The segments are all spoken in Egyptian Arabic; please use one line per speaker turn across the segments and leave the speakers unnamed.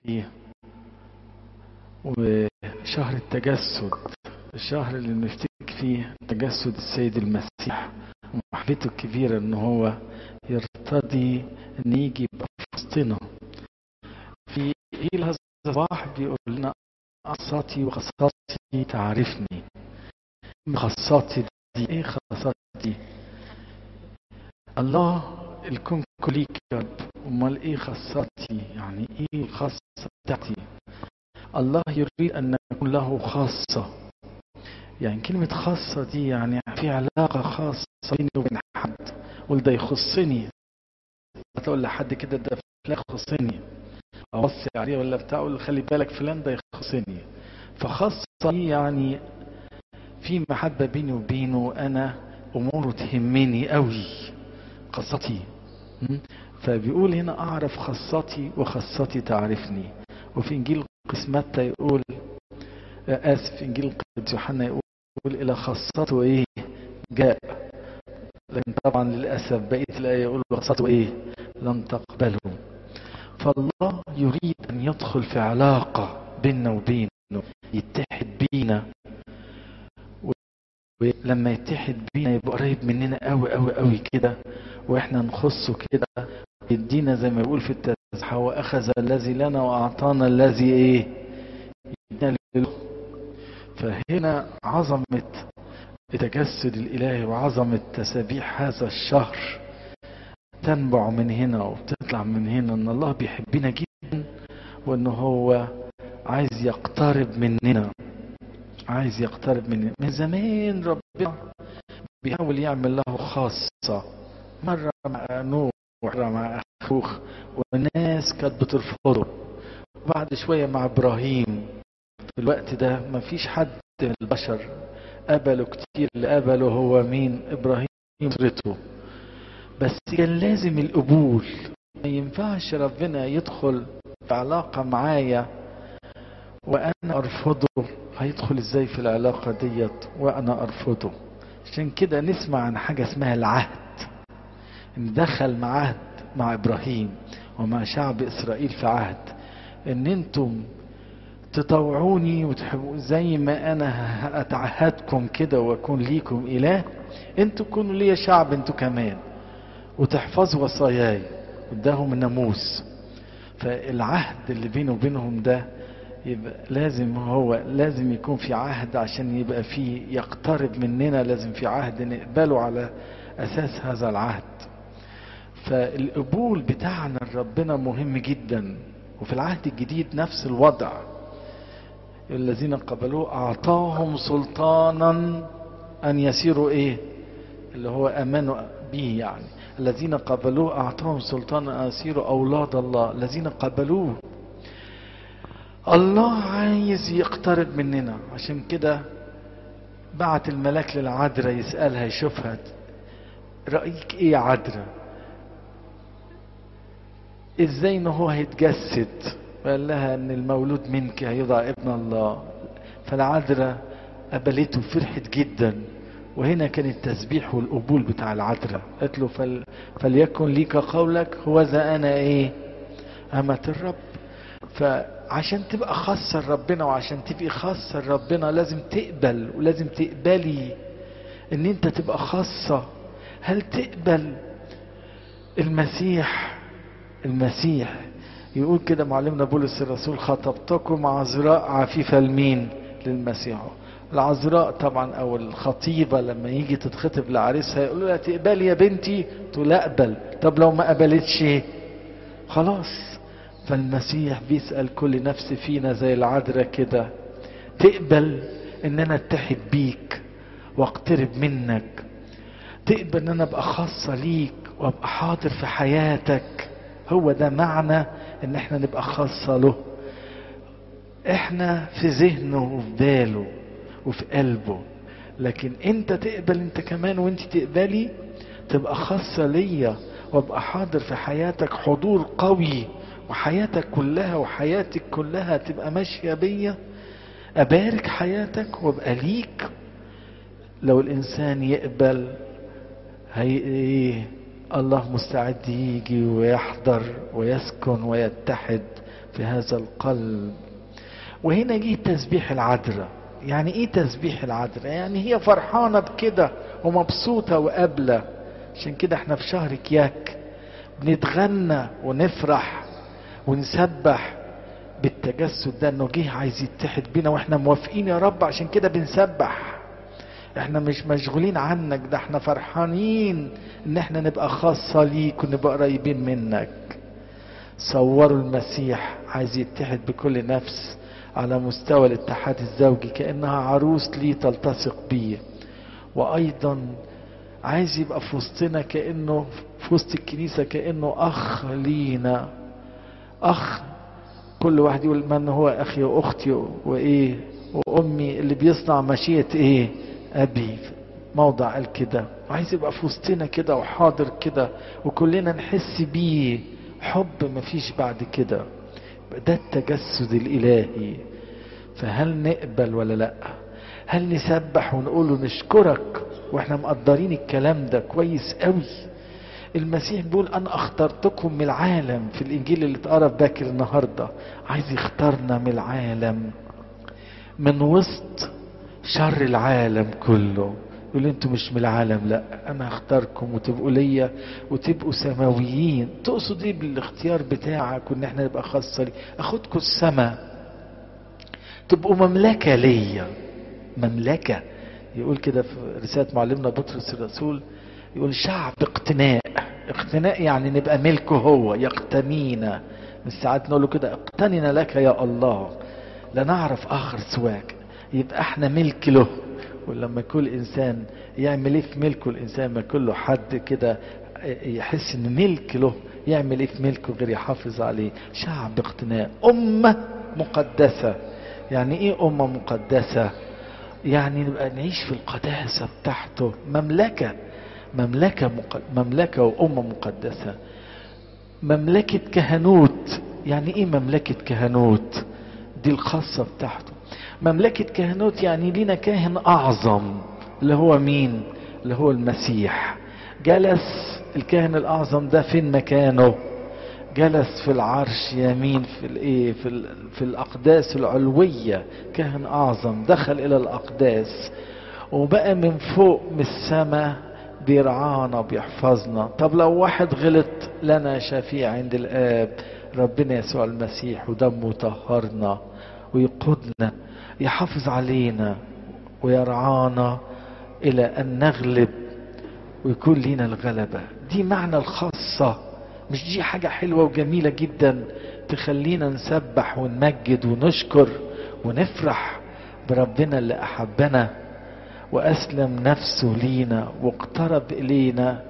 وشهر التجسد الشهر اللي بنفتكر فيه تجسد السيد المسيح ومحبته الكبيرة ان هو يرتضي ان يجي يبقى في وسطنا في إنجيل هذا الصباح بيقول لنا خاصاتي وخاصاتي تعرفني خاصاتي دي ايه خاصاتي دي الله الكون كليك يا رب امال ايه خاصاتي يعني ايه الخاصة بتاعتي الله يريد ان نكون له خاصة يعني كلمة خاصة دي يعني في علاقة خاصة بيني وبين حد ولا ده يخصني تقول لحد كده ده فلان يخصني اوصي عليه ولا بتاع اقول خلي بالك فلان ده يخصني فخاصة دي يعني في محبة بيني وبينه انا اموره تهمني قوي خاصتي فبيقول هنا اعرف خاصتي وخاصتي تعرفني وفي انجيل قسم متى يقول اسف انجيل القديس يوحنا يقول الى خاصته ايه جاء لكن طبعا للاسف بقيه الايه يقول خاصته ايه لم تقبله فالله يريد ان يدخل في علاقه بيننا وبينه يتحد بينا ولما يتحد بينا يبقى قريب مننا قوي قوي قوي كده واحنا نخصه كده يدينا زي ما يقول في التسبيح واخذ الذي لنا واعطانا الذي ايه يدينا له فهنا عظمة التجسد الالهي وعظمة تسابيح هذا الشهر تنبع من هنا وبتطلع من هنا ان الله بيحبنا جدا وان هو عايز يقترب مننا عايز يقترب مننا من زمان ربنا بيحاول يعمل له خاصة مرة مع نوح مرة مع أخوخ والناس كانت بترفضه وبعد شوية مع إبراهيم في الوقت ده ما فيش حد من البشر قبلوا كتير اللي قبله هو مين إبراهيم أسرته بس كان لازم القبول ما ينفعش ربنا يدخل في علاقة معايا وأنا أرفضه هيدخل إزاي في العلاقة ديت وأنا أرفضه عشان كده نسمع عن حاجة اسمها العهد ان دخل مع عهد مع ابراهيم ومع شعب اسرائيل في عهد ان انتم تطوعوني وتحبوا زي ما انا اتعهدكم كده واكون ليكم اله انتوا تكونوا ليا شعب انتوا كمان وتحفظوا وصاياي واداهم الناموس فالعهد اللي بينه وبينهم ده يبقى لازم هو لازم يكون في عهد عشان يبقى في يقترب مننا لازم في عهد نقبله على اساس هذا العهد فالقبول بتاعنا لربنا مهم جدا وفي العهد الجديد نفس الوضع الذين قبلوه اعطاهم سلطانا ان يسيروا ايه اللي هو امنوا به يعني الذين قبلوه اعطاهم سلطانا ان يسيروا اولاد الله الذين قبلوه الله عايز يقترب مننا عشان كده بعت الملاك للعذراء يسألها يشوفها رأيك ايه يا عذراء ازاي ان هو هيتجسد وقال لها ان المولود منك هيضع ابن الله فالعذراء قبلته فرحت جدا وهنا كان التسبيح والقبول بتاع العذراء قالت له فل... فليكن ليك قولك هو ذا انا ايه أمة الرب فعشان تبقى خاصة لربنا وعشان تبقي خاصة لربنا لازم تقبل ولازم تقبلي ان انت تبقى خاصة هل تقبل المسيح المسيح يقول كده معلمنا بولس الرسول خطبتكم عذراء عفيفة لمين للمسيح العذراء طبعا او الخطيبة لما يجي تتخطب لعريسها يقولوا لها تقبلي يا بنتي تقول لا اقبل طب لو ما قبلتش خلاص فالمسيح بيسأل كل نفس فينا زي العذراء كده تقبل ان انا اتحد بيك واقترب منك تقبل ان انا ابقى خاصة ليك وابقى حاضر في حياتك هو ده معنى ان احنا نبقى خاصة له احنا في ذهنه وفي باله وفي قلبه لكن انت تقبل انت كمان وانت تقبلي تبقى خاصة ليا وابقى حاضر في حياتك حضور قوي وحياتك كلها وحياتك كلها تبقى ماشية بيا أبارك حياتك وابقى ليك لو الإنسان يقبل هي إيه الله مستعد يجي ويحضر ويسكن ويتحد في هذا القلب وهنا جه تسبيح العذراء يعني ايه تسبيح العذراء يعني هي فرحانة بكده ومبسوطة وقابلة عشان كده احنا في شهر كياك بنتغنى ونفرح ونسبح بالتجسد ده انه جه عايز يتحد بينا واحنا موافقين يا رب عشان كده بنسبح احنا مش مشغولين عنك ده احنا فرحانين ان احنا نبقى خاصة ليك ونبقى قريبين منك صوروا المسيح عايز يتحد بكل نفس على مستوى الاتحاد الزوجي كأنها عروس ليه تلتصق بيه وأيضا عايز يبقى في وسطنا كأنه في وسط الكنيسة كأنه أخ لينا أخ كل واحد يقول من هو أخي وأختي وإيه وأمي اللي بيصنع مشيئة إيه أبي موضع قال كده وعايز يبقى في وسطنا كده وحاضر كده وكلنا نحس بيه حب مفيش بعد كده ده التجسد الإلهي فهل نقبل ولا لا هل نسبح ونقول له نشكرك واحنا مقدرين الكلام ده كويس قوي المسيح بيقول انا اخترتكم من العالم في الانجيل اللي اتقرا باكر النهارده عايز يختارنا من العالم من وسط شر العالم كله يقول انتوا مش من العالم لا انا هختاركم وتبقوا ليا وتبقوا سماويين تقصد ايه بالاختيار بتاعك وان احنا نبقى خاصه لي اخدكم السماء تبقوا مملكه ليا مملكه يقول كده في رساله معلمنا بطرس الرسول يقول شعب اقتناء اقتناء يعني نبقى ملكه هو يقتنينا من ساعات نقول له كده اقتننا لك يا الله لا نعرف اخر سواك يبقى احنا ملك له ولما كل انسان يعمل ايه في ملكه الانسان ما كله حد كده يحس ان ملك له يعمل ايه في ملكه غير يحافظ عليه شعب اقتناء امه مقدسه يعني ايه امه مقدسه يعني نبقى نعيش في القداسه بتاعته مملكه مملكه مق... مملكه وامه مقدسه مملكه كهنوت يعني ايه مملكه كهنوت دي الخاصه بتاعته مملكة كهنوت يعني لينا كاهن أعظم اللي هو مين؟ اللي هو المسيح جلس الكاهن الأعظم ده فين مكانه؟ جلس في العرش يمين في الايه في, في الاقداس العلويه كاهن اعظم دخل الى الاقداس وبقى من فوق من السماء بيرعانا بيحفظنا طب لو واحد غلط لنا شفيع عند الاب ربنا يسوع المسيح ودمه طهرنا ويقودنا يحافظ علينا ويرعانا الى ان نغلب ويكون لنا الغلبة دي معنى الخاصة مش دي حاجة حلوة وجميلة جدا تخلينا نسبح ونمجد ونشكر ونفرح بربنا اللي أحبنا وأسلم نفسه لينا واقترب إلينا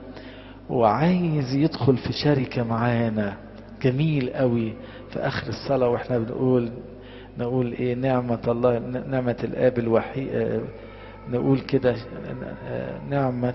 وعايز يدخل في شركة معانا جميل قوي في آخر الصلاة وإحنا بنقول نقول ايه نعمة الله نعمة الاب الوحيد نقول كده نعمة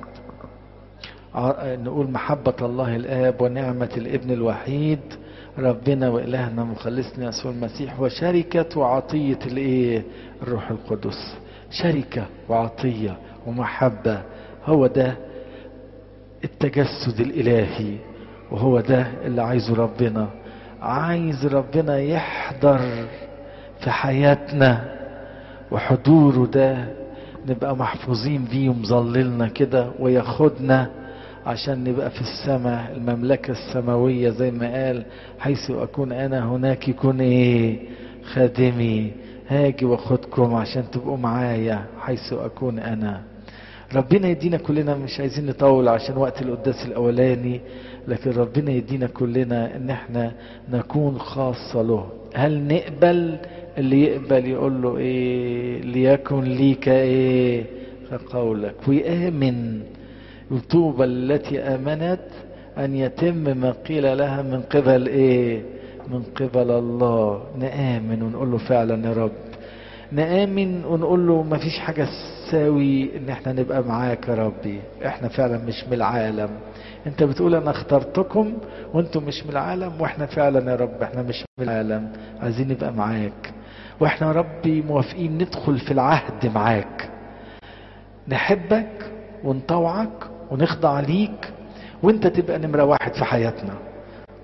نقول محبة الله الاب ونعمة الابن الوحيد ربنا والهنا مخلصنا يسوع المسيح وشركة وعطية الايه الروح القدس شركة وعطية ومحبة هو ده التجسد الالهي وهو ده اللي عايزه ربنا عايز ربنا يحضر في حياتنا وحضوره ده نبقى محفوظين بيه ومظللنا كده وياخدنا عشان نبقى في السماء المملكة السماوية زي ما قال حيث أكون أنا هناك يكون إيه خادمي هاجي واخدكم عشان تبقوا معايا حيث أكون أنا ربنا يدينا كلنا مش عايزين نطول عشان وقت القداس الأولاني لكن ربنا يدينا كلنا ان احنا نكون خاصة له هل نقبل اللي يقبل يقول له ايه ليكن ليك ايه كقولك ويآمن طوبى التي آمنت أن يتم ما قيل لها من قبل إيه من قبل الله نآمن ونقول له فعلا يا رب نآمن ونقول له ما فيش حاجة تساوي ان احنا نبقى معاك يا ربي احنا فعلا مش من العالم انت بتقول انا اخترتكم وانتم مش من العالم واحنا فعلا يا رب احنا مش من العالم عايزين نبقى معاك واحنا يا ربي موافقين ندخل في العهد معاك نحبك ونطوعك ونخضع ليك وانت تبقى نمرة واحد في حياتنا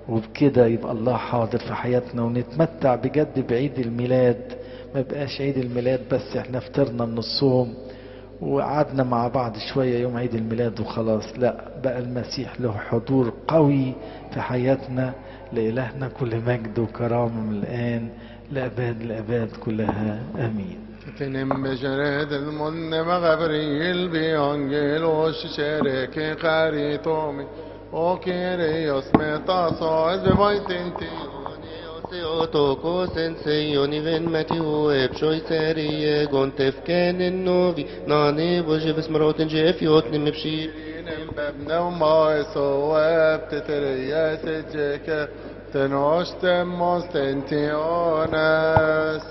وبكده يبقى الله حاضر في حياتنا ونتمتع بجد بعيد الميلاد ما بقاش عيد الميلاد بس احنا فطرنا من الصوم وقعدنا مع بعض شوية يوم عيد الميلاد وخلاص لا بقى المسيح له حضور قوي في حياتنا لإلهنا كل مجد وكرامة من الآن لأباد الأباد كلها آمين
Finim beşered el-munne ve gabriyil bi angelos şereke karitomi o kirios metaso ez bevaytinti
Otoko sensei oniven Matthew epshoi serie gontef kenen novi nane boje besmaroten jef yotnim bshir
Finim bebne ma esoeb teteriyet eceke tenoştem mostentiones